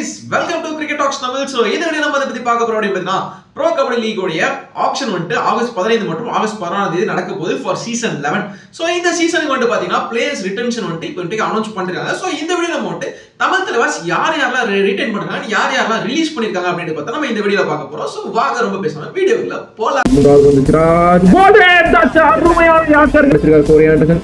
Guys welcome to cricket talks Tamil so இந்த video நம்ம அதை பத்தி பார்க்க போறோம் அப்படின்னு பார்த்தீங்கன்னா ப்ரோ கபடி லீகோடைய ஆப்ஷன் வந்துட்டு ஆகஸ்ட் பதினைந்து மற்றும் ஆகஸ்ட் பதினாறாம் தேதி நடக்க போகுது ஃபார் சீசன் லெவன் ஸோ இந்த சீசனுக்கு வந்துட்டு பார்த்தீங்கன்னா பிளேயர்ஸ் ரிட்டன்ஷன் வந்துட்டு இப்போ வந்துட்டு அனௌன்ஸ் பண்ணிருக்காங்க ஸோ இந்த வீடியோ நம்ம வந்துட்டு தமிழ் தலைவாஸ் யார் யாரெல்லாம் ரிட்டைன் பண்ணிருக்காங்க யார் யாரெல்லாம் ரிலீஸ் பண்ணிருக்காங்க அப்படின்னு பார்த்தா நம்ம இந்த வீடியோல பார்க்க போறோம் ஸோ வாங்க ரொம்ப பேசணும் வீடியோக்குள்ள போலாம் முதலாவது வந்திருக்கிறார் போடு தச்சா அருமையான யாக்கர் வச்சிருக்கார் கோரி ஆண்டர்சன்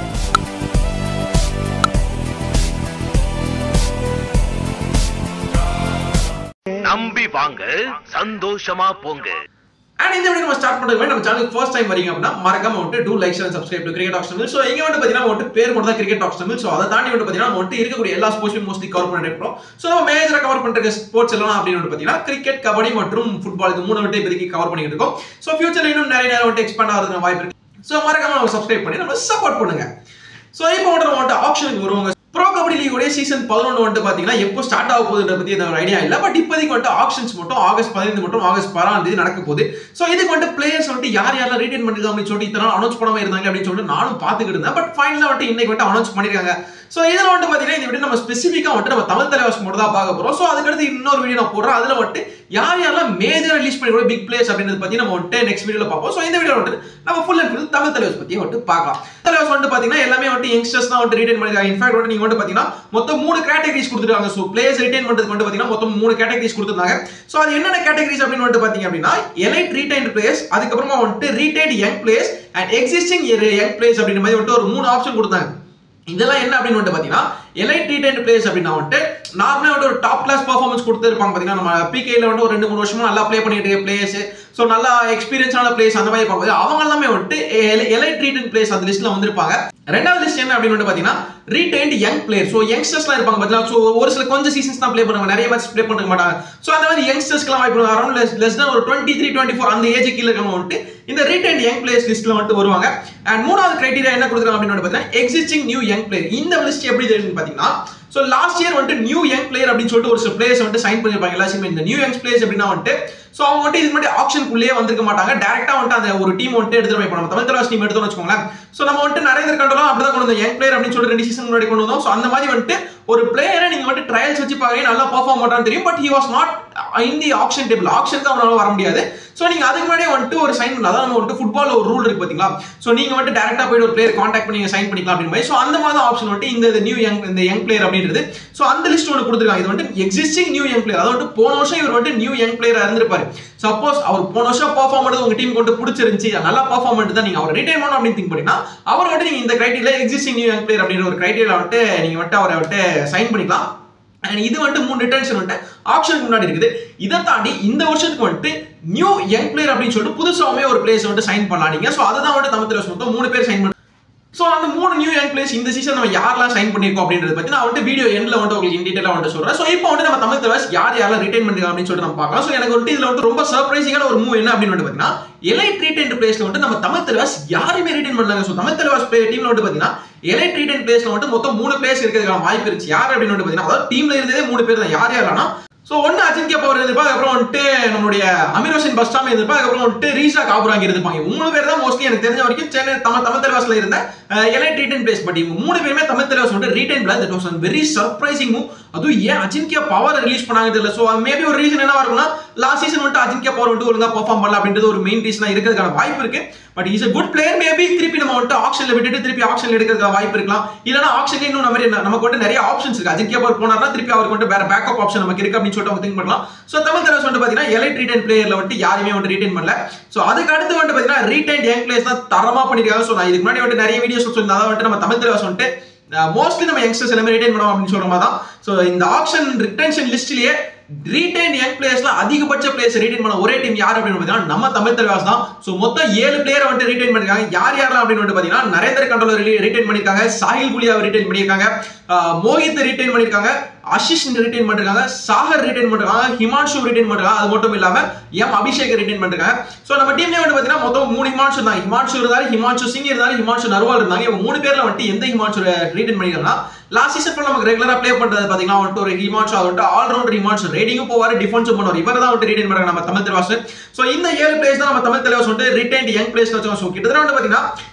நம்பி வாங்க சந்தோஷமா போங்க அண்ட் இந்த வீடியோ நம்ம ஸ்டார்ட் பண்ணுறது நம்ம சேனலுக்கு ஃபர்ஸ்ட் டைம் வரீங்க அப்படின்னா மறக்காம வந்துட்டு do like share subscribe to cricket talks Tamil so இங்க வந்து பார்த்தீங்கன்னா வந்துட்டு பேர் மட்டும் தான் கிரிக்கெட் டாக்ஸ் தமிழ் ஸோ அதை தாண்டி வந்து பார்த்தீங்கன்னா நம்ம வந்துட்டு இருக்கக்கூடிய எல்லா ஸ்போர்ட்ஸும் மோஸ்ட்லி கவர் பண்ணிட்டு இருக்கோம் ஸோ நம்ம மேஜராக கவர் பண்ணுற ஸ்போர்ட்ஸ் எல்லாம் அப்படின்னு வந்து பார்த்தீங்கன்னா கிரிக்கெட் கபடி மற்றும் ஃபுட்பால் இது மூணு வந்துட்டு இப்போதைக்கு கவர் பண்ணிட்டு இருக்கோம் ஸோ ஃபியூச்சர்ல இன்னும் நிறைய நேரம் வந்துட்டு எக்ஸ்பேண்ட் ஆகிறதுக்கு வாய்ப்பு இருக்கு ஸோ மறக்காம நம்ம சப்ஸ்கிரைப் பண்ணி நம்ம சப்போர்ட் பண்ணுங்க ஸோ இப்போ வந்துட்டு நம்ம வந்துட்டு ஆப்ஷனுக்கு வருவாங்க ப்ரோ கபடி லீகோடைய சீசன் பதினொன்று வந்துட்டு பார்த்தீங்கன்னா எப்போ ஸ்டார்ட் ஆக போகுதுன்ற பற்றி எந்த ஒரு ஐடியா இல்லை பட் இப்போதைக்கு வந்துட்டு ஆப்ஷன்ஸ் மட்டும் ஆகஸ்ட் பதினைந்து மட்டும் ஆகஸ்ட் பதினாறாம் தேதி நடக்க போகுது ஸோ இதுக்கு வந்துட்டு பிளேயர்ஸ் வந்துட்டு யார் யாரெல்லாம் ரீட்டைன் பண்ணிருக்காங்க அப்படின்னு சொல்லிட்டு இத்தனை அனௌன்ஸ் பண்ணாம இருந்தாங்க அப்படின்னு சொல்லிட்டு நானும் பார்த்துக்கிட்டு இருந்தேன் பட் ஃபைனலாக வந்துட்டு இன்னைக்கு வந்துட்டு அனௌன்ஸ் பண்ணிருக்காங்க ஸோ இதில் வந்துட்டு பார்த்தீங்கன்னா இந்த வீடியோ நம்ம ஸ்பெசிஃபிக்காக வந்துட்டு நம்ம தமிழ் தலைவாஸ் மட்டும் தான் பார்க்க போகிறோம் ஸோ அதுக்கடுத்து இன்னொரு வீடியோ நான் போடுறேன் அதில் வந்துட்டு யார் யாரெல்லாம் மேஜர் ரிலீஸ் பண்ணி கூட பிக் பிளேயர்ஸ் அப்படின்றது பற்றி நம்ம வந்துட்டு நெக்ஸ்ட் வீடியோவில் பார்ப்போம் ஸோ இந்த வீடியோ வந்துட்டு நம்ம full and full Tamil Thalaivas பற்றி வந்துட்டு பார்க்கலாம் தலைவாஸ் வந்துட்டு பார்த்தீங்கன்னா எல்லாமே வந்துட்டு யங்ஸ்டர்ஸ் தான் வந்துட்டு ரீட்டைன் பண்ணிருக்காங்க இன்ஃபேக்ட் வந்துட்டு நீங்கள் வந்துட்டு பார்த்தீங்கன்னா மொத்தம் மூணு கேட்டகரிஸ் கொடுத்துருக்காங்க ஸோ பிளேயர்ஸ் ரிட்டைன் பண்ணுறதுக்கு வந்து பார்த்தீங்கன்னா மொத்தம் மூணு கேட்டகரிஸ் கொடுத்துருந்தாங்க ஸோ அது என்னென்ன கேட்டகரிஸ் அப்படின்னு வந்துட்டு பார்த்தீங்க அப்படின்னா எலைட் ரீடைன்ட் பிளேயர்ஸ் அதுக்கப்புறமா வந்துட்டு retained young players and existing young players அப்படின்ற மாதிரி வந்துட்டு ஒரு மூணு ஆப்ஷன் கொடுத்தாங்க இதெல்லாம் என்ன அப்படின்னு வந்துட்டு பார்த்தீங்கன்னா எலைட் ரீடைன்ட் பிளேயர்ஸ் அப்படின்னா வந்துட்டு நார்மலாக வந்துட்டு ஒரு டாப் கிளாஸ் பர்ஃபார்மன்ஸ் கொடுத்துருப்பாங்க பார்த்தீங்கன்னா நம்ம பிகேல வந்துட்டு ஒரு ரெண்டு மூணு வருஷமா நல்லா ப்ளே பண்ணிட்டு இருக்க பிளேயர்ஸ் ஸோ நல்லா எக்ஸ்பீரியன்ஸான பிளேயர்ஸ் அந்த மாதிரி பார்க்கும்போது அவங்க எல்லாமே வந்துட்டு எலைட் ரீடைன் பிளேயர்ஸ் அந்த லிஸ்ட்ல வந்திருப்பாங்க ரெண்டாவது லிஸ்ட் என்ன அப்படின்னு வந்து பார்த்தீங்கன்னா ரீடைன்ட் யங் பிளேயர் ஸோ யங்ஸ்டர்ஸ்லாம் இருப்பாங்க பார்த்தீங்கன்னா ஸோ ஒரு சில கொஞ்சம் சீசன்ஸ் தான் ப்ளே பண்ணுவாங்க நிறைய மேட்ச் ப்ளே பண்ண மாட்டாங்க ஸோ அந்த மாதிரி யங்ஸ்டர்ஸ்க்குலாம் வாய்ப்பு அரௌண்ட் லெஸ் லெஸ் தான் ஒரு டுவெண்ட்டி த்ரீ டுவெண்ட்டி ஃபோர் அந்த ஏஜ் கீழே இருக்கவங்க வந்துட்டு இந்த ரீடைன்ட் யங் பிளேயர்ஸ் லிஸ்ட்ல வந்துட்டு வருவாங்க அண்ட் மூணாவது கிரைட்டீரியா என்ன கொடுக்குறாங்க அப்படின்னு வந்து பார்த்தீங்கன்னா எக்ஸிஸ்டிங் நியூ யங் பிளேயர் இந்த லிஸ்ட் எப்படி தெரியுதுன்னு பார்த்தீங்கன்னா ஸோ லாஸ்ட் இயர் வந்துட்டு நியூ யங் பிளேயர் அப்படின்னு சொல்லிட்டு ஒரு சில பிளேயர்ஸ் வந்துட்டு சைன் பண்ணிருப்பாங்க எல்லாருமே இந்த நியூ யங் பிளேயர்ஸ் அப்படின்னா வந்துட்டு ஸோ அவங்க வந்துட்டு இதுக்கு முன்னாடி ஆப்ஷனுக்குள்ளேயே வந்திருக்க மாட்டாங்க டேரக்டா வந்துட்டு அந்த ஒரு டீம் வந்துட்டு எடுத்துட்டு போய் இப்போ நம்ம தமிழ் தலைவாஸ் டீம் எடுத்தோம்னு வச்சுக்கோங்களேன் ஸோ நம்ம வந்துட்டு நரேந்திர கண்டலாம் அப்படி தான் கொண்டு வந்தோம் யங் பிளேயர் அப்படின்னு சொல்லிட்டு ரெண்டு சீசன் முன்னாடி கொண்டு வந்தோம் ஸோ அந்த மாதிரி வந்துட்டு ஒரு பிளேயரை நீங்க வந்துட்டு ட்ரையல்ஸ் வச்சு பாக்குறீங்க நல்லா பர்ஃபார்ம் பண்றான்னு தெரியும் but he was not in the auction table ஆப்ஷனுக்கு அவனால வர முடியாது ஸோ நீங்க அதுக்கு முன்னாடியே வந்துட்டு ஒரு சைன் பண்ணலாம் அதான் நம்ம வந்துட்டு ஃபுட்பால் ஒரு ரூல் இருக்கு பாத்தீங்களா ஸோ நீங்க வந்துட்டு டேரக்டா போயிட்டு ஒரு பிளேயர் கான்டாக்ட் பண்ணி சைன் பண்ணிக்கலாம் அப்படின்னு மாதிரி ஸோ அந்த மாதிரி தான் ஆப்ஷன் வந்துட்டு இந்த நியூ யங் இந்த யங் பிளேயர் அப்படின்றது ஸோ அந்த லிஸ்ட் ஒன்று கொடுத்துருக்காங்க இது வந்துட்டு எக்ஸிஸ்டிங் நியூ யங் பிளேயர் அதாவது போன வருஷம் இவர் வந்துட்டு நியூ யங் பிளேயர் இருந்திருப்பாரு சப்போஸ் அவர் போன வருஷம் பர்ஃபார்ம் பண்ணது உங்க டீம் கொண்டு பிடிச்சிருந்துச்சு நல்லா பர்ஃபார்ம் பண்ணிட்டு தான் நீங்க அவர் ரிட்டைன் பண்ணணும் அப்படின்னு திங்க் பண்ணினா அவர் வந்துட்டு நீங்க இந்த criteria existing new young player அப்படின்ற ஒரு கிரைட்டீரியா வந்துட்டு நீங்க வந்துட்டு அவரை வந்துட்டு சைன் பண்ணிக்கலாம் அண்ட் இது வந்துட்டு மூணு ரிட்டர்ன்ஷன் வந்துட்டு ஆப்ஷனுக்கு முன்னாடி இருக்குது இதை தாண்டி இந்த வருஷத்துக்கு வந்துட்டு நியூ யங் பிளேயர் அப்படின்னு சொல்லிட்டு புதுசாகவே ஒரு பிளேஸ் வந்துட்டு சைன் பண்ணலாம் நீங்க ஸோ அதை தான் வந்துட்டு தமிழ் தலைவர் மொத்தம் மூணு பேர் சைன் பண்ண ஸோ அந்த மூணு நியூ யங் பிளேஸ் இந்த சீசன் நம்ம யாரெல்லாம் சைன் பண்ணிருக்கோம் அப்படின்றது பத்தி நான் வந்துட்டு வீடியோ எண்ட்ல வந்துட்டு உங்களுக்கு இன் டீட்டெயிலாக வந்துட்டு சொல்றேன் ஸோ இப்போ வந்துட்டு நம்ம தமிழ் தலைவர் யார் யாரெல்லாம் ரிட்டைன் பண்ணிருக்காங்க அப்படின்னு சொல்லிட்டு நம்ம பார்க்கலாம் ஸோ எனக்கு வந்துட்டு இதுல வந்து ரொம்ப சர்ப்ரைசிங்கான ஒரு மூவ் என்ன அப்படின்னு வந்து பார்த்தீங்கன்னா எலைட் ரீட்டைன் பிளேஸ்ல வந்துட்டு நம்ம தமிழ் தலைவாஸ் யாருமே ரிட்டைன் பண்ணாங்க ஸோ தமிழ் தலைவாஸ் டீம்ல வந்து பார்த்தீங்கன்னா எலைட் ரீட்டைன் பிளேஸ்ல வந்துட்டு மொத்தம் மூணு பிளேஸ் இருக்கிறதுக்கான வாய்ப்பு இருந்துச்சு யார் அப்படின்னு வந்து பார்த்தீங்கன்னா அதாவது டீம்ல இருந்ததே மூணு பேர் தான் யார் யாரெல்லாம் ஸோ ஒன்று அஜின்கியா பவர் இருந்திருப்பா அதுக்கப்புறம் வந்துட்டு நம்மளுடைய அமீர் ஹுசேன் பஸ்டாமி இருந்திருப்பா அதுக்கப்புறம் வந்துட்டு ரீஷா காபுராங்க இருந்திருப்பாங்க மூணு பேர் தான் மோஸ்ட்லி எனக்கு தெரிஞ்ச வரைக்கும் சென்னை தமிழ் தமிழ் தலைவாசில் இருந்த எலைட் ரீட்டைன் பிளேஸ் பட் இவங்க மூணு பேருமே தமிழ் தலைவாஸ் வந்துட்டு retain players that was very surprising move அதுவும் ஏன் அஜின்கியா பவர் ரிலீஸ் பண்ணாங்க தெரியல ஸோ மேபி ஒரு ரீசன் என்னவா இருக்கும்னா லாஸ்ட் சீசன் வந்துட்டு அஜின்கியா பவர் வந்துட்டு ஒழுங்கா பெர்ஃபார்ம் பண்ணல அப்படின்றது ஒரு மெயின் ரீசனா இருக்கிறதுக்கான வாய்ப்பு இருக்கு but is a good player maybe திருப்பி நம்ம வந்துட்டு ஆப்ஷன்ல விட்டுட்டு திருப்பி ஆப்ஷன்ல எடுக்கிறதுக்கு வாய்ப்பு இருக்கலாம் இல்லனா ஆப்ஷன்ல இன்னும் நம்ம நமக்கு வந்து நிறைய ஆப்ஷன்ஸ் இருக்கு அஜின்கியா பவர் போனார்னா திருப்பி அவருக்கு வந்து வேற பேக்கப் ஆப்ஷன் நமக்கு இருக்கு அப்படின்னு சொல்லிட்டு அவங்க திங்க் பண்ணலாம் ஸோ தமிழ் தலைவர் வந்து பாத்தீங்கன்னா எலைட் ரீட்டைன் பிளேயர்ல வந்துட்டு யாருமே வந்து ரீட்டைன் பண்ணல ஸோ அதுக்கு அடுத்து வந்து பாத்தீங்கன்னா ரீட்டைன் யங் பிளேயர்ஸ் தான் தரமா பண்ணிருக்காங்க ஸோ நான் இதுக்கு முன்னாடி வந்து நிறைய வீடியோஸ் சொல்லியிருந்தேன் அதான் வந்துட்டு நம்ம தமிழ் தலைவர் வந்துட்டு மோஸ்ட்லி நம்ம யங்ஸ்டர்ஸ் எல்லாமே ரிட்டைன் பண்ணுவோம் அப்படின்னு சொல்ற மாதிரி தான் ஸோ இந்த ஆப்ஷன் ரிட்டன்ஷன் லிஸ்ட்லயே ரீடைன் யங் பிளேயர்ஸ்ல அதிகபட்ச பிளேயர்ஸ் ரீடைன் பண்ண ஒரே டீம் யார் அப்படின்னு பார்த்தீங்கன்னா நம்ம தமிழ் தலைவாஸ் தான் ஸோ மொத்தம் ஏழு பிளேயரை வந்து ரீடைன் பண்ணிருக்காங்க யார் யாரெல்லாம் அப்படின்னு வந்து பார்த்தீங்கன்னா நரேந்திர கண்டோல ரீடைன் பண்ணிருக்காங்க சாஹில் குலியாவை ரீடைன் பண்ணியிருக்காங்க மோஹித் ரீடைன் பண்ணிருக்காங்க ஆஷிஷ் ரிட்டைன் பண்ணிருக்காங்க சாகர் ரிட்டைன் பண்ணிருக்காங்க ஹிமான்ஷு ரிட்டைன் பண்ணிருக்காங்க அது மட்டும் இல்லாம எம் அபிஷேக் ரிட்டைன் பண்ணிருக்காங்க ஸோ நம்ம டீம்ல வந்து பாத்தீங்கன்னா மொத்தம் மூணு ஹிமான்ஷு இருந்தாங்க ஹிமான்ஷு இருந்தாரு ஹிமான்ஷு சிங் இருந்தாரு ஹிமான்ஷு நர்வால் இருந்தாங்க இவங்க மூணு பேர்ல வந்துட்டு எந்த ஹிமான்ஷு ரிட்டைன் பண்ணிருக்காங்கன்னா லாஸ்ட் சீசன் நமக்கு ரெகுலரா ப்ளே பண்றது பாத்தீங்கன்னா வந்துட்டு ஒரு ஹிமான்ஷு அது வந்துட்டு ஆல் ரவுண்டர் ஹிமான்ஷு ரேடிங்கும் போவாரு டிஃபென்ஸும் பண்ணுவார் இவர் தான் வந்துட்டு ரிட்டைன் பண்றாங்க நம்ம தமிழ் தலைவாஸ் ஸோ இந்த ஏழு பிளேஸ் தான் நம்ம தமிழ் தலைவாஸ் வந்துட்டு ரிட்டைன் யங் பிளேஸ் வச்சோம் ஸோ கிட்டத்தட்ட வந்து பாத்தீங்கன்னா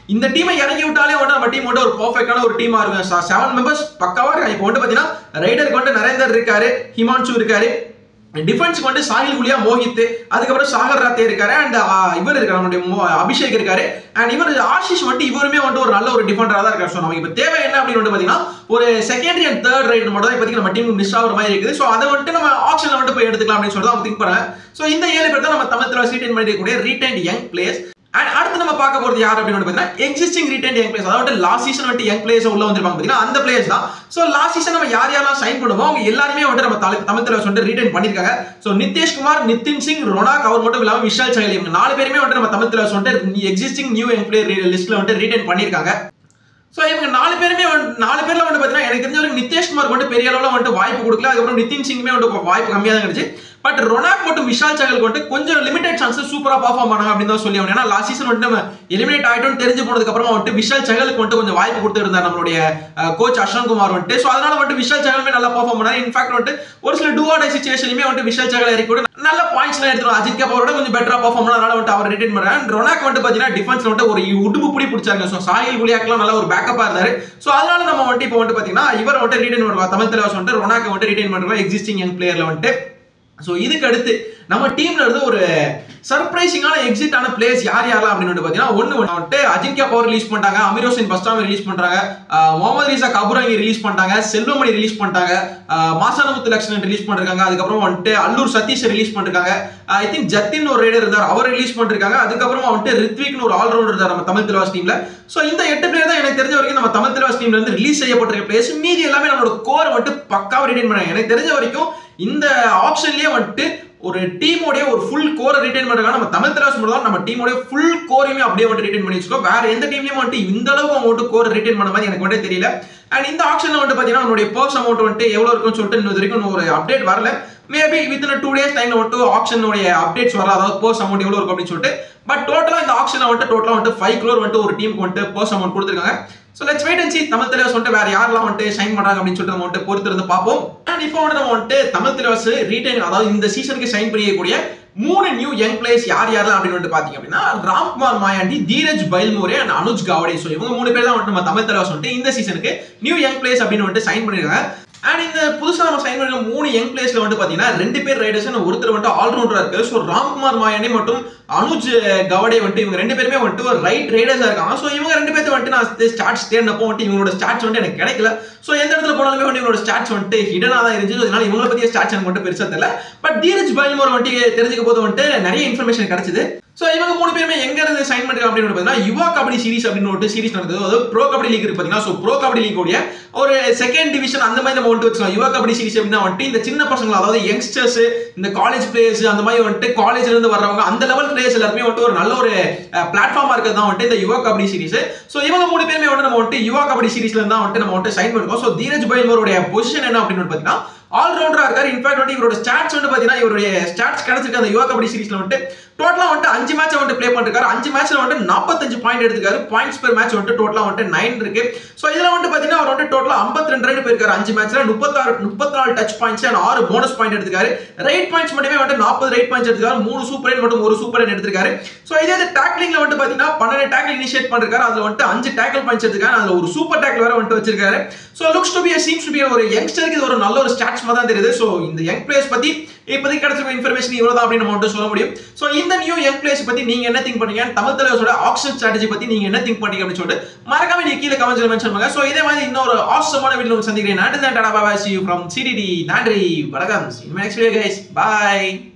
இந்த டீமை இறங்கி விட்டாலே வந்து நம்ம டீம் வந்து ஒரு பர்ஃபெக்டான ஒரு டீமா இருக்கும் செவன் மெம்பர்ஸ் பக்காவா இருக்காங்க இப்போ வந்து பாத்தீங்கன்னா ரைடருக்கு வந்து நரேந்தர் இருக்காரு ஹிமான்சு இருக்காரு டிஃபென்ஸ்க்கு வந்து சாகில் குலியா மோஹித் அதுக்கப்புறம் சாகர் ராத்தே இருக்காரு அண்ட் இவர் இருக்காரு நம்மளுடைய மோ- அபிஷேக் இருக்காரு அண்ட் இவர் ஆஷிஷ் வந்து இவருமே வந்து ஒரு நல்ல ஒரு டிஃபெண்டரா தான் இருக்காரு ஸோ நமக்கு இப்போ தேவை என்ன அப்படின்னு வந்து பாத்தீங்கன்னா ஒரு செகண்டரி அண்ட் தேர்ட் ரைடர் மட்டும் தான் இப்போதைக்கு நம்ம டீமுக்கு மிஸ் ஆகுற மாதிரி இருக்குது ஸோ அதை வந்துட்டு நம்ம ஆப்ஷன்ல வந்து போய் எடுத்துக்கலாம் அப்படின்னு சொல்லிட்டு அவங்க திங்க் பண்ணாங்க ஸோ இந்த ஏழு பேர் தான் நம்ம தமிழ் ரீட்டைன் பண்ணிருக்கக்கூடிய ரீட்டைன் யங் பிளேயர்ஸ் அண்ட் அடுத்து நம்ம பார்க்க போறது யார் அப்படின்னு வந்து பார்த்தீங்கன்னா எக்ஸிஸ்டிங் ரிட்டைன் யங் பிளேயர்ஸ் அதாவது லாஸ்ட் சீசன் வந்துட்டு யங் பிளேயர்ஸ் உள்ள வந்திருப்பாங்க பார்த்தீங்கன்னா அந்த பிளேயர்ஸ் தான் ஸோ லாஸ்ட் சீசன் நம்ம யார் யாரெல்லாம் சைன் பண்ணுவோம் அவங்க எல்லாருமே வந்துட்டு நம்ம தலை- தமிழ் தலைவர் வந்துட்டு ரிட்டைன் பண்ணிருக்காங்க ஸோ நிதிஷ்குமார் நிதின் சிங் ரொனாக் அவர் மட்டும் இல்லாமல் விஷால் சகல் இவங்க நாலு பேருமே வந்துட்டு நம்ம தமிழ் தலைவர் வந்துட்டு எக்ஸிஸ்டிங் நியூ யங் பிளேயர் லிஸ்ட்ல வந்துட்டு ரிட்டைன் பண்ணிருக்காங்க ஸோ இவங்க நாலு பேருமே வந்து நாலு பேர்ல வந்து பார்த்தீங்கன்னா எனக்கு தெரிஞ்ச வரைக்கும் நிதிஷ்குமார் வந்து பெரிய அளவில் வந்துட்டு வாய்ப்பு கொடுக்கல அதுக்கப்புறம் நிதின் சிங்குமே வந்து வாய்ப்பு கம்மியாக தான் கிடைச்சு பட் ரொனாக் மட்டும் விஷால் சகல் வந்து கொஞ்சம் லிமிடெட் சான்சஸ் சூப்பரா பர்ஃபார்ம் பண்ணாங்க அப்படின்னு தான் சொல்லி ஆகணும். ஏன்னா லாஸ்ட் சீசன் வந்துட்டு நம்ம எலிமினேட் ஆயிட்டோம்னு தெரிஞ்சு போனதுக்கு அப்புறமா வந்துட்டு விஷால் சகலுக்கு வந்துட்டு கொஞ்சம் வாய்ப்பு கொடுத்துருந்தார் நம்மளுடைய கோச் அஸ்வன் குமார் வந்துட்டு ஸோ அதனால வந்துட்டு விஷால் சகலுமே நல்லா பர்ஃபார்ம் பண்ணாரு இன்ஃபேக்ட் வந்துட்டு ஒரு சில டூ ஆர்டர் சுச்சுவேஷனுமே வந்துட்டு விஷால் சகல் இறக்கி கூட நல்ல பாயிண்ட்ஸ் எல்லாம் எடுத்துரும் அஜித் கபூரோட கொஞ்சம் பெட்டரா பர்ஃபார்ம் பண்ணா அதனால வந்துட்டு அவர் ரிட்டைன் பண்றாரு ரொனாக் வந்துட்டு பாத்தீங்கன்னா டிஃபென்ஸ்ல வந்துட்டு ஒரு உடுப்பு புடி பிடிச்சாங்க ஸோ சாயில் குலியாக்கெல்லாம் நல்ல ஒரு பேக்கப்பா இருந்தாரு ஸோ அதனால நம்ம வந்துட்டு இப்போ வந்துட்டு பாத்தீங்கன்னா இவர் வந்துட்டு ரிட்டைன் பண்ணுவா தமிழ் தலைவர் வந்துட்டு ரொனாக் வந்துட்டு ரிட்டைன் பண்றோம் எக்ஸிஸ்டிங் யங் பிளேயர்ல வந்துட்டு ஸோ இதுக்கு அடுத்து நம்ம டீம்ல இருந்து ஒரு சர்ப்ரைசிங்கான எக்ஸிட் ஆன பிளேஸ் யார் யாரெல்லாம் அப்படின்னு வந்து பார்த்தீங்கன்னா ஒன்று வந்துட்டு அஜின்கா பவர் ரிலீஸ் பண்ணிட்டாங்க அமீர் ஹுசைன் பஸ்டாமி ரிலீஸ் பண்றாங்க ஆஹ் முகமது ரீசா கபுராங்கி ரிலீஸ் பண்ணிட்டாங்க செல்வமணி ரிலீஸ் பண்ணிட்டாங்க ஆஹ் மாசானமுத்து லட்சுமணன் ரிலீஸ் பண்ணிருக்காங்க அதுக்கப்புறம் வந்துட்டு அல்லூர் சதீஷ் ரிலீஸ் பண்ணிருக்காங்க ஐ திங்க் ஜத்தின் ஒரு ரைடர் இருந்தார் அவர் ரிலீஸ் பண்ணிருக்காங்க அதுக்கப்புறமா வந்துட்டு ரித்விக்னு ஒரு ஆல்ரவுண்டர் இருந்தார் நம்ம தமிழ் தலைவாஸ் டீம்ல ஸோ இந்த எட்டு பேர் தான் எனக்கு தெரிஞ்ச வரைக்கும் நம்ம தமிழ் தலைவாஸ் டீம்ல இருந்து ரிலீஸ் செய்யப்பட்டிருக்க பிளேஸ் மீதி எல்லாமே நம்மளோட கோர் வந்துட்டு பக்காவா ரிட்டைன் பண்ணாங்க எனக்கு தெரிஞ்ச வரைக்கும் இந்த ஆப்ஷன்லயே வந்துட்டு ஒரு டீமோடைய ஒரு ஃபுல் கோரை ரிட்டைன் பண்றாங்க நம்ம தமிழ் தலைவாஸ் மட்டும் தான் நம்ம டீமோடைய ஃபுல் கோரையுமே அப்படியே வந்துட்டு ரிட்டைன் பண்ணி வச்சுக்கோ வேற எந்த டீம்லயும் வந்துட்டு இந்த அளவுக்கு அவங்க வந்துட்டு கோர் ரிட்டைன் பண்ண மாதிரி எனக்கு வந்துட்டு தெரியல அண்ட் இந்த ஆப்ஷன்ல வந்துட்டு பாத்தீங்கன்னா நம்மளுடைய பர்ஸ் அமௌண்ட் வந்துட்டு எவ்வளவு இருக்குன்னு சொல்லிட்டு இன்னும் இது வரைக்கும் இன்னும் ஒரு அப்டேட் வரல மேபி வித்தின் டூ டேஸ் டைம்ல வந்துட்டு ஆப்ஷனுடைய அப்டேட்ஸ் வரல அதாவது பர்ஸ் அமௌண்ட் எவ்வளவு இருக்கும் அப்படின்னு சொல்லிட்டு பட் டோட்டலா இந்த ஆப்ஷன்ல வந்துட்டு டோட்டலா வந்துட்டு ஃபைவ் க்ரோர் வந்துட்டு ஒரு டீமுக்கு வந்துட்டு பர்ஸ் அமௌண்ட் கொடுத்துருக்காங்க so let's wait and see Tamil Thalaivas வந்துட்டு வேற யாரெல்லாம் வந்துட்டு சைன் பண்றாங்க அப்படின்னு சொல்லிட்டு நம்ம வந்துட்டு பொறுத்து இருந்து பார்ப்போம் அண்ட் இப்போ வந்து நம்ம வந்துட்டு தமிழ் தலைவர்ஸ் ரீட்டைன் அதாவது இந்த சீசனுக்கு சைன் பண்ணிக்கக்கூடிய மூணு நியூ யங் பிளேயர்ஸ் யார் யாரெல்லாம் அப்படின்னு வந்துட்டு பாத்தீங்க அப்படின்னா ராம்குமார் மாயாண்டி தீரஜ் பைல்மோரே அண்ட் அனுஜ் காவடே ஸோ இவங்க மூணு பேர் தான் வந்துட்டு நம்ம தமிழ் தலைவர்ஸ் வந்துட்டு இந்த சீசனுக்கு நியூ யங் பிளேயர்ஸ் அப்படின்னு வந்துட்டு சைன் பண்ணிருக்காங்க அண்ட் இந்த புதுசா நம்ம சைன் பண்ணிருக்க மூணு யங் பிளேஸ்ல வந்து பாத்தீங்கன்னா ரெண்டு பேர் ரைடர்ஸ் ஒருத்தர் வந்துட்டு ஆல்ரவுண்டரா இருக்கு ஸோ ராம்குமார் மாயானே மற்றும் அனுஜ் கவடே வந்துட்டு இவங்க ரெண்டு பேருமே வந்துட்டு ஒரு ரைட் ரைடர்ஸா இருக்காங்க ஸோ இவங்க ரெண்டு பேர்த்து வந்துட்டு நான் ஸ்டார்ட்ஸ் தேடினப்போ வந்துட்டு இவங்களோட ஸ்டார்ட்ஸ் வந்துட்டு எனக்கு கிடைக்கல ஸோ எந்த இடத்துல போனாலுமே வந்து இவங்களோட ஸ்டார்ட்ஸ் வந்துட்டு ஹிடனா தான் இருந்துச்சு So, அதனால இவங்கள பத்திய ஸ்டார்ட்ஸ் எனக்கு மட்டும் பெருசா தெரியல பட் தீரஜ் பைல்மோர் வந்துட்டு தெரிஞ்சுக்க போது வந்துட்டு நிறைய இன்ஃபர்மேஷன் கிடைச்சது ஸோ இவங்க மூணு பேருமே எங்க இருந்து சைன் பண்ணிருக்காங்க அப்படின்னு பார்த்தீங்கன்னா யுவா கபடி சீரிஸ் அப்படின்னு ஒரு சீரிஸ் நடக்குது அதாவது ப்ரோ கபடி லீக் இருக்கு பார்த்தீங்கன்னா ஸோ ப்ரோ கபடி லீக் உடைய ஒரு செகண்ட் டிவிஷன் அந்த மாதிரி நம்ம வந்துட்டு வச்சுக்கலாம் யுவா கபடி சீரிஸ் அப்படின்னா வந்துட்டு இந்த சின்ன பசங்க அதாவது யங்ஸ்டர்ஸ் இந்த காலேஜ் பிளேயர்ஸ் அந்த மாதிரி வந்துட்டு காலேஜ்ல இருந்து வர்றவங்க அந்த லெவல் பிளேயர்ஸ் எல்லாருமே வந்துட்டு ஒரு நல்ல ஒரு பிளாட்ஃபார்மா இருக்கிறது தான் வந்துட்டு இந்த யுவா கபடி சீரிஸ் ஸோ இவங்க மூணு பேருமே வந்துட்டு நம்ம வந்துட்டு யுவா கபடி சீரிஸ்ல இருந்தா வந்துட்டு நம்ம வந்துட்டு சைன் பண்ணிருக்கோம் ஸோ தீரஜ் பைல்மோருடைய பொசிஷன் என்ன அப்படின்னு பார்த்தீங்கன்னா ஆல்ரவுண்டரா இருக்காரு இன்ஃபேக்ட் வந்து இவரோட ஸ்டாட்ஸ் வந்து பாத்தீங்கன்னா இவருடைய ஸ்டாட்ஸ் கிடைச்சிருக்கு அந்த யுவா கபடி சீரிஸ்ல வந்துட்டு டோட்டலா வந்துட்டு அஞ்சு மேட்ச் வந்துட்டு ப்ளே பண்ணிருக்காரு அஞ்சு மேட்ச்ல வந்துட்டு நாற்பத்தஞ்சு பாயிண்ட் எடுத்துக்காரு பாயிண்ட்ஸ் பெர் மேட்ச் வந்துட்டு டோட்டலா வந்துட்டு நைன் இருக்கு ஸோ இதுல வந்துட்டு பாத்தீங்கன்னா அவர் வந்துட்டு டோட்டலா ஐம்பத்தி ரெண்டு ரன் போயிருக்காரு அஞ்சு மேட்ச்ல முப்பத்தாறு முப்பத்தி நாலு டச் பாயிண்ட்ஸ் அண்ட் ஆறு போனஸ் பாயிண்ட் எடுத்துக்காரு ரைட் பாயிண்ட்ஸ் மட்டுமே வந்துட்டு நாற்பது ரைட் பாயிண்ட்ஸ் எடுத்துக்காரு மூணு சூப்பர் ரைட் மட்டும் ஒரு சூப்பர் ரைட் எடுத்திருக்காரு ஸோ இதே இது டேக்லிங்ல வந்துட்டு பாத்தீங்கன்னா பன்னெண்டு டேக்கிள் இனிஷியேட் பண்ணிருக்காரு அதுல வந்துட்டு அஞ்சு டேக்கிள் பாயிண்ட்ஸ் எடுத்துக்காரு அதுல ஒரு சூப்பர் டேக்கிள் வேற வந்துட்டு வச்சிருக்காரு so looks to be seems to be ஒரு யங்ஸ்டருக்கு இது ஒரு நல்ல ஒரு ஸ்டாட்ஸ் மாதிரி தான் தெரியுது ஸோ இந்த யங் பிளேயர்ஸ் பத்தி இப்போதைக்கு கிடைச்சிருக்க இன்ஃபர்மேஷன் இவ்வளவு தான் அப்படின்னு நம்ம வந்துட்டு சொல்ல முடியும் ஸோ இந்த நியூ யங் பிளேயர்ஸ் பத்தி நீங்க என்ன திங்க் பண்ணீங்க தமிழ் தலைவரோட ஆக்ஷன் ஸ்ட்ராட்டஜி பத்தி நீங்க என்ன திங்க் பண்ணீங்க அப்படின்னு சொல்லிட்டு மறக்காம நீங்க கீழே கமெண்ட்ஸ்ல மென்ஷன் பண்ணுங்க ஸோ இதே மாதிரி இன்னொரு ஆசமான வீடியோ சந்திக்கிறேன் நன்றி தான் tata bye see from CTT நன்றி வணக்கம் நெக்ஸ்ட் வீடியோ கைஸ் பாய்